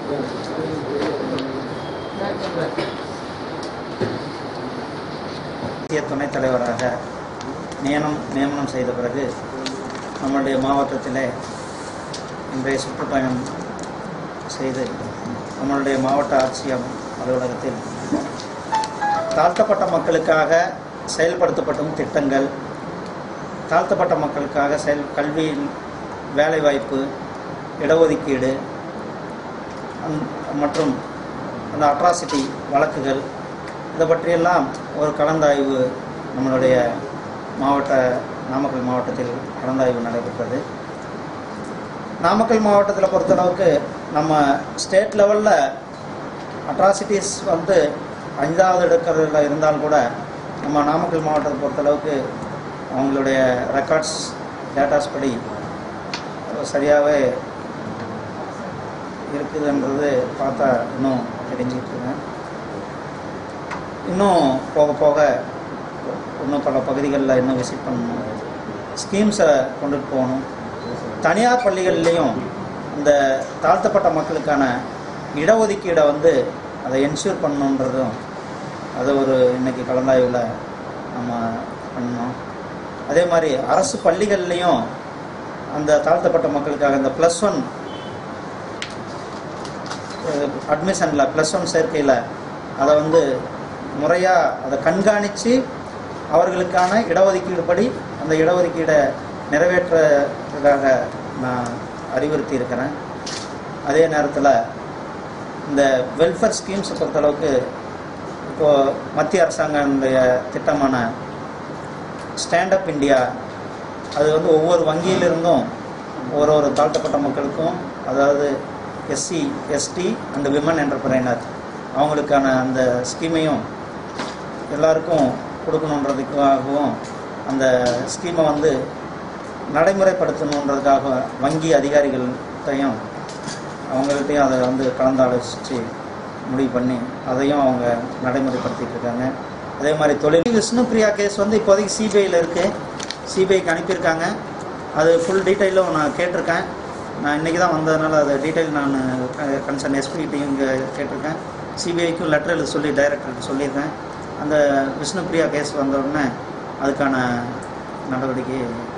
தேசிய துணைத் தலைவராக நியமனம் நியமனம் செய்த பிறகு நம்முடைய மாவட்டத்திலே இன்றைய சுற்றுப்பயணம் செய்து நம்மளுடைய மாவட்ட ஆட்சியர் அலுவலகத்தில் தாழ்த்தப்பட்ட மக்களுக்காக செயல்படுத்தப்படும் திட்டங்கள் தாழ்த்தப்பட்ட மக்களுக்காக செயல் கல்வி வேலைவாய்ப்பு இடஒதுக்கீடு அந்- மற்றும் அந்த அட்ராசிட்டி வழக்குகள் இதை பற்றியெல்லாம் ஒரு கலந்தாய்வு நம்மளுடைய மாவட்ட நாமக்கல் மாவட்டத்தில் கலந்தாய்வு நடைபெற்றது நாமக்கல் மாவட்டத்தில் பொறுத்தளவுக்கு நம்ம ஸ்டேட் லெவலில் அட்ராசிட்டிஸ் வந்து அஞ்சாவது எடுக்கிறதுல இருந்தால் கூட நம்ம நாமக்கல் மாவட்டத்தை பொறுத்தளவுக்கு அவங்களுடைய ரெக்கார்ட்ஸ் டேட்டாஸ் படி சரியாகவே இருக்குதுன்றது பார்த்தா இன்னும் தெரிஞ்சுக்கிட்டு இருக்கேன் இன்னும் போக போக இன்னும் பல பகுதிகளில் இன்னும் விசிட் பண்ணணும் ஸ்கீம்ஸை கொண்டுட்டு போகணும் தனியார் பள்ளிகள்லேயும் இந்த தாழ்த்தப்பட்ட மக்களுக்கான இடஒதுக்கீடை வந்து அதை என்ஷூர் பண்ணணுன்றதும் அது ஒரு இன்னைக்கு கலந்தாய்வில் நம்ம பண்ணோம் அதே மாதிரி அரசு பள்ளிகள்லேயும் அந்த தாழ்த்தப்பட்ட மக்களுக்காக இந்த ப்ளஸ் ஒன் அட்மிஷனில் ப்ளஸ் ஒன் சேர்க்கையில் அதை வந்து முறையாக அதை கண்காணித்து அவர்களுக்கான இடஒதுக்கீடு படி அந்த இடஒதுக்கீடை நிறைவேற்றுறதுக்காக நான் அறிவுறுத்தி இருக்கிறேன் அதே நேரத்தில் இந்த வெல்ஃபேர் ஸ்கீம்ஸை பொறுத்தளவுக்கு இப்போது மத்திய அரசாங்கனுடைய திட்டமான ஸ்டாண்டப் இந்தியா அது வந்து ஒவ்வொரு வங்கியிலிருந்தும் ஒரு ஒரு தாழ்த்தப்பட்ட மக்களுக்கும் அதாவது SC ST and women entrepreneur அவங்களுக்கான அந்த ஸ்கீமையும் எல்லாருக்கும் கொடுக்கணுன்றதுக்காகவும் அந்த ஸ்கீமை வந்து நடைமுறைப்படுத்தணுன்றதுக்காக வங்கி அதிகாரிகள்கிட்டையும் அவங்கள்ட்டையும் அதை வந்து கலந்தாலோசித்து முடிவு பண்ணி அதையும் அவங்க நடைமுறைப்படுத்திட்டு இருக்காங்க அதே மாதிரி தொழில் விஷ்ணுபிரியா கேஸ் வந்து இப்போதைக்கு சிபிஐயில் இருக்குது சிபிஐக்கு அனுப்பியிருக்காங்க அது ஃபுல் டீட்டெயிலும் நான் கேட்டிருக்கேன் நான் இன்றைக்கி தான் வந்ததுனால அது டீட்டெயில் நான் கன்சர்ன் எஸ்பிகிட்டையும் இங்கே கேட்டிருக்கேன் சிபிஐக்கும் லெட்டர் எழுத சொல்லி டைரக்டருக்கு சொல்லியிருக்கேன் அந்த விஷ்ணுபிரியா கேஸ் வந்த உடனே அதுக்கான நடவடிக்கை